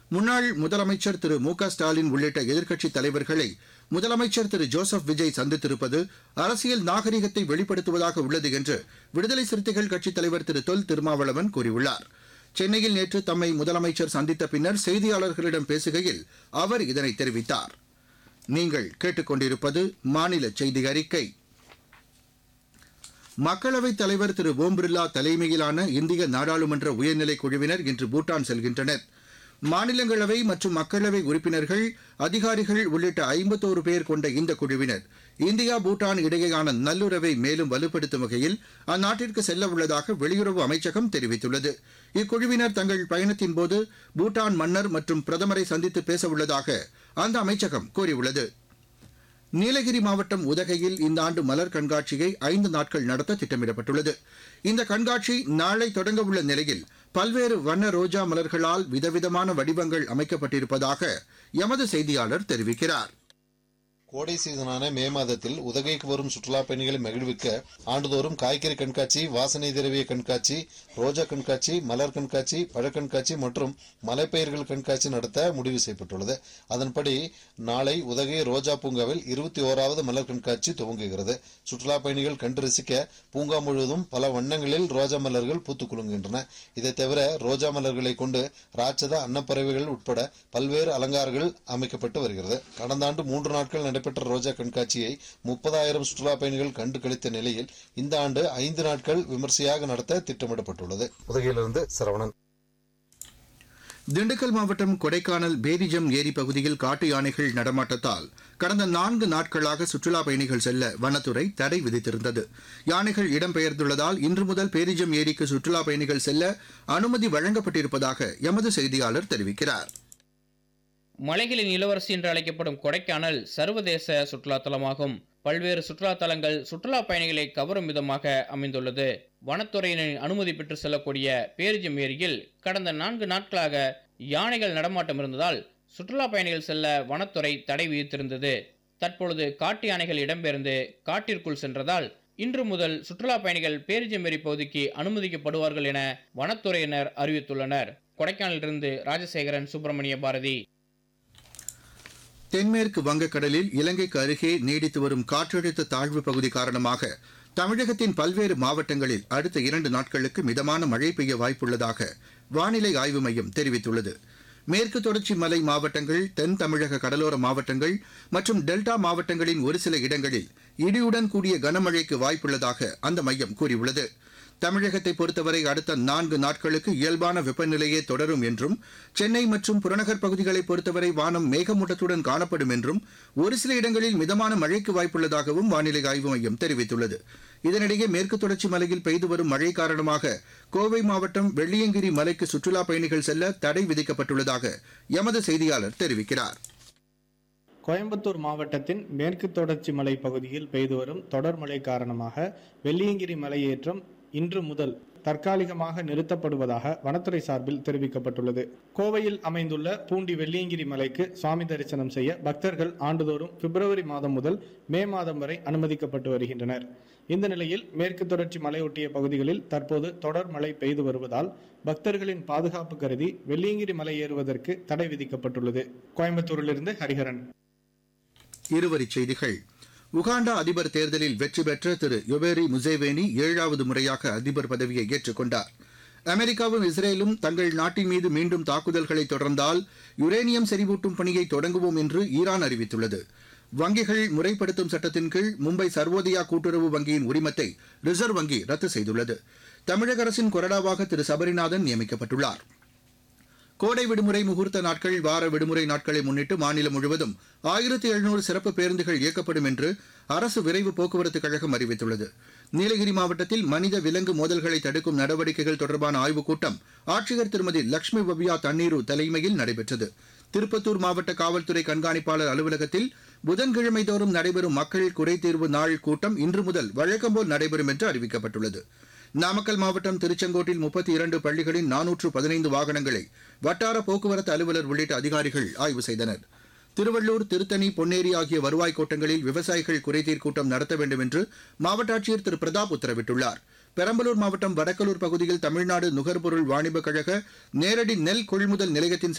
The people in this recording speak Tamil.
முன்னாள் முதலமைச்சர் திரு மு க ஸ்டாலின் உள்ளிட்ட எதிர்க்கட்சித் தலைவர்களை முதலமைச்சர் திரு ஜோசப் விஜய் சந்தித்திருப்பது அரசியல் நாகரிகத்தை வெளிப்படுத்துவதாக உள்ளது என்று விடுதலை சிறுத்தைகள் கட்சித் தலைவர் திரு தொல் திருமாவளவன் கூறியுள்ளார் சென்னையில் நேற்று தம்மை முதலமைச்சர் சந்தித்த பின்னர் செய்தியாளர்களிடம் பேசுகையில் அவர் இதனை தெரிவித்தார் நீங்கள் கேட்டுக்கொண்டிருப்பது மாநில செய்தி அறிக்கை மக்களவைத் தலைவர் திரு ஓம் பிர்லா தலைமையிலான இந்திய நாடாளுமன்ற உயர்நிலைக் குழுவினர் இன்று பூட்டான் செல்கின்றனர் மாநிலங்களவை மற்றும் மக்களவை உறுப்பினர்கள் அதிகாரிகள் உள்ளிட்ட ஐம்பத்தோரு பேர் கொண்ட இந்த குழுவினர் இந்தியா பூட்டான் இடையேயான நல்லுறவை மேலும் வலுப்படுத்தும் வகையில் அந்நாட்டிற்கு செல்ல உள்ளதாக வெளியுறவு அமைச்சகம் தெரிவித்துள்ளது இக்குழுவினர் தங்கள் பயணத்தின் போது பூட்டான் மன்னர் மற்றும் பிரதமரை சந்தித்து பேச உள்ளதாக அந்த அமைச்சகம் கூறியுள்ளது நீலகிரி மாவட்டம் உதகையில் இந்த ஆண்டு மலர் கண்காட்சியை ஐந்து நாட்கள் நடத்த திட்டமிடப்பட்டுள்ளது இந்த கண்காட்சி நாளை தொடங்க உள்ள நிலையில் பல்வேறு வண்ண ரோஜா மலர்களால் விதவிதமான வடிவங்கள் அமைக்கப்பட்டிருப்பதாக எமது செய்தியாளர் தெரிவிக்கிறார் கோடை சீசனான மே மாதத்தில் உதகைக்கு வரும் சுற்றுலா பயணிகளை மகிழ்விக்க ஆண்டுதோறும் காய்கறி கண்காட்சி வாசனை திரவிய கண்காட்சி ரோஜா கண்காட்சி மலர் கண்காட்சி பழக்கண்காட்சி மற்றும் மலைப்பயிர்கள் கண்காட்சி நடத்த முடிவு செய்யப்பட்டுள்ளது அதன்படி நாளை உதகை ரோஜா பூங்காவில் இருபத்தி ஓராவது மலர் கண்காட்சி துவங்குகிறது சுற்றுலா பயணிகள் கண்டு ரசிக்க பூங்கா முழுவதும் பல வண்ணங்களில் ரோஜா மலர்கள் பூத்துக் குலுங்குகின்றன இதை தவிர ரோஜா மலர்களை கொண்டு ராட்சத அன்னப்பறவைகள் உட்பட பல்வேறு அலங்காரங்கள் அமைக்கப்பட்டு வருகிறது கடந்த ஆண்டு மூன்று நாட்கள் நடைபெற்ற ரோஜா கண்காட்சியை முப்பதாயிரம் சுற்றுலா பயணிகள் கண்டு கழித்த நிலையில் இந்த ஆண்டு ஐந்து நாட்கள் விமர்சையாக நடத்த திட்டமிடப்பட்டுள்ளது உதகையிலிருந்து சரவணன் திண்டுக்கல் மாவட்டம் கொடைக்கானல் பேரிஜம் ஏரி பகுதியில் காட்டு யானைகள் நடமாட்டத்தால் கடந்த நான்கு நாட்களாக சுற்றுலா பயணிகள் செல்ல வனத்துறை தடை விதித்திருந்தது யானைகள் இடம்பெயர்ந்துள்ளதால் இன்று முதல் பேரிஜம் ஏரிக்கு சுற்றுலா பயணிகள் செல்ல அனுமதி வழங்கப்பட்டிருப்பதாக எமது செய்தியாளர் தெரிவிக்கிறார் மலைகளின் இளவரசி என்று அழைக்கப்படும் கொடைக்கானல் சர்வதேச சுற்றுலா தலமாகும் பல்வேறு சுற்றுலா தலங்கள் சுற்றுலா பயணிகளை கவரும் விதமாக அமைந்துள்ளது வனத்துறையினரின் அனுமதி பெற்று செல்லக்கூடிய பேரிஜம் ஏரியில் கடந்த நான்கு நாட்களாக யானைகள் நடமாட்டம் இருந்ததால் சுற்றுலா பயணிகள் செல்ல வனத்துறை தடை விதித்திருந்தது தற்பொழுது காட்டு யானைகள் இடம்பெயர்ந்து காட்டிற்குள் சென்றதால் இன்று முதல் சுற்றுலா பயணிகள் பேரிஜம் ஏரி பகுதிக்கு அனுமதிக்கப்படுவார்கள் என வனத்துறையினர் அறிவித்துள்ளனர் கொடைக்கானலிலிருந்து ராஜசேகரன் சுப்பிரமணிய பாரதி தென்மேற்கு வங்கக்கடலில் இலங்கைக்கு அருகே நீடித்து வரும் காற்றழுத்த தாழ்வு பகுதி காரணமாக தமிழகத்தின் பல்வேறு மாவட்டங்களில் அடுத்த இரண்டு நாட்களுக்கு மிதமான மழை பெய்ய வாய்ப்புள்ளதாக வானிலை ஆய்வு மையம் தெரிவித்துள்ளது மேற்கு தொடர்ச்சி மலை மாவட்டங்கள் தென் தமிழக கடலோர மாவட்டங்கள் மற்றும் டெல்டா மாவட்டங்களின் ஒரு சில இடங்களில் இடியுடன் கூடிய கனமழைக்கு வாய்ப்புள்ளதாக அந்த மையம் கூறியுள்ளது தமிழகத்தை பொறுத்தவரை அடுத்த நான்கு நாட்களுக்கு இயல்பான வெப்பநிலையே தொடரும் என்றும் சென்னை மற்றும் புறநகர் பகுதிகளை பொறுத்தவரை வானம் மேகமூட்டத்துடன் காணப்படும் என்றும் ஒரு சில இடங்களில் மிதமான மழைக்கு வாய்ப்புள்ளதாகவும் வானிலை ஆய்வு மையம் தெரிவித்துள்ளது இதனிடையே மேற்கு தொடர்ச்சி மலையில் பெய்து வரும் மழை காரணமாக கோவை மாவட்டம் வெள்ளியங்கிரி மலைக்கு சுற்றுலா பயணிகள் செல்ல தடை விதிக்கப்பட்டுள்ளதாக எமது செய்தியாளர் தெரிவிக்கிறார் கோயம்புத்தூர் மாவட்டத்தின் மேற்கு தொடர்ச்சி மலை பகுதியில் பெய்து வரும் தொடர் மழை காரணமாக வெள்ளியங்கிரி மலையேற்றம் இன்று முதல் தற்காலிகமாக நிறுத்தப்படுவதாக வனத்துறை சார்பில் தெரிவிக்கப்பட்டுள்ளது கோவையில் அமைந்துள்ள பூண்டி வெள்ளியங்கிரி மலைக்கு சுவாமி தரிசனம் செய்ய பக்தர்கள் ஆண்டுதோறும் பிப்ரவரி மாதம் முதல் மே மாதம் வரை அனுமதிக்கப்பட்டு வருகின்றனர் இந்த நிலையில் மேற்கு தொடர்ச்சி மலையொட்டிய பகுதிகளில் தற்போது தொடர் மழை பெய்து வருவதால் பக்தர்களின் பாதுகாப்பு கருதி வெள்ளியங்கிரி மலை ஏறுவதற்கு தடை விதிக்கப்பட்டுள்ளது கோயம்புத்தூரிலிருந்து ஹரிஹரன் இருவரிச் செய்திகள் உகாண்டா அதிபர் தேர்தலில் வெற்றி பெற்ற திரு யொவேரி முசேவேனி ஏழாவது முறையாக அதிபர் பதவியை ஏற்றுக்கொண்டார் அமெரிக்காவும் இஸ்ரேலும் தங்கள் நாட்டின் மீது மீண்டும் தாக்குதல்களை தொடர்ந்தால் யுரேனியம் செறிவூட்டும் பணியை தொடங்குவோம் என்று ஈரான் அறிவித்துள்ளது வங்கிகள் முறைப்படுத்தும் சட்டத்தின் கீழ் மும்பை சர்வோதயா கூட்டுறவு வங்கியின் உரிமத்தை ரிசர்வ் வங்கி ரத்து செய்துள்ளது தமிழக அரசின் கொறடாவாக திரு சபரிநாதன் நியமிக்கப்பட்டுள்ளார் கோடை விடுமுறை முகூர்த்த நாட்கள் வார விடுமுறை நாட்களை முன்னிட்டு மாநிலம் முழுவதும் ஆயிரத்தி எழுநூறு சிறப்பு பேருந்துகள் இயக்கப்படும் என்று அரசு விரைவு போக்குவரத்து கழகம் அறிவித்துள்ளது நீலகிரி மாவட்டத்தில் மனித விலங்கு மோதல்களை தடுக்கும் நடவடிக்கைகள் தொடர்பான ஆய்வுக் கூட்டம் ஆட்சியர் திருமதி லட்சுமி பவ்யா தண்ணீரு தலைமையில் நடைபெற்றது திருப்பத்தூர் மாவட்ட காவல்துறை கண்காணிப்பாளர் அலுவலகத்தில் புதன்கிழமை தோறும் நடைபெறும் மக்கள் குறைதீர்வு நாள் கூட்டம் இன்று முதல் வழக்கம்போல் நடைபெறும் என்று அறிவிக்கப்பட்டுள்ளது நாமக்கல் மாவட்டம் திருச்செங்கோட்டில் முப்பத்தி இரண்டு பள்ளிகளின் நானூற்று பதினைந்து வாகனங்களை வட்டார போக்குவரத்து அலுவலர் உள்ளிட்ட அதிகாரிகள் ஆய்வு செய்தனர் திருவள்ளூர் திருத்தணி பொன்னேரி ஆகிய வருவாய் கோட்டங்களில் விவசாயிகள் குறைதீர் கூட்டம் நடத்த வேண்டும் என்று மாவட்ட ஆட்சியர் திரு பிரதாப் உத்தரவிட்டுள்ளார் பெரம்பலூர் மாவட்டம் வடக்கலூர் பகுதியில் தமிழ்நாடு நுகர்பொருள் வாணிபக் கழக நேரடி நெல் கொள்முதல் நிலையத்தின்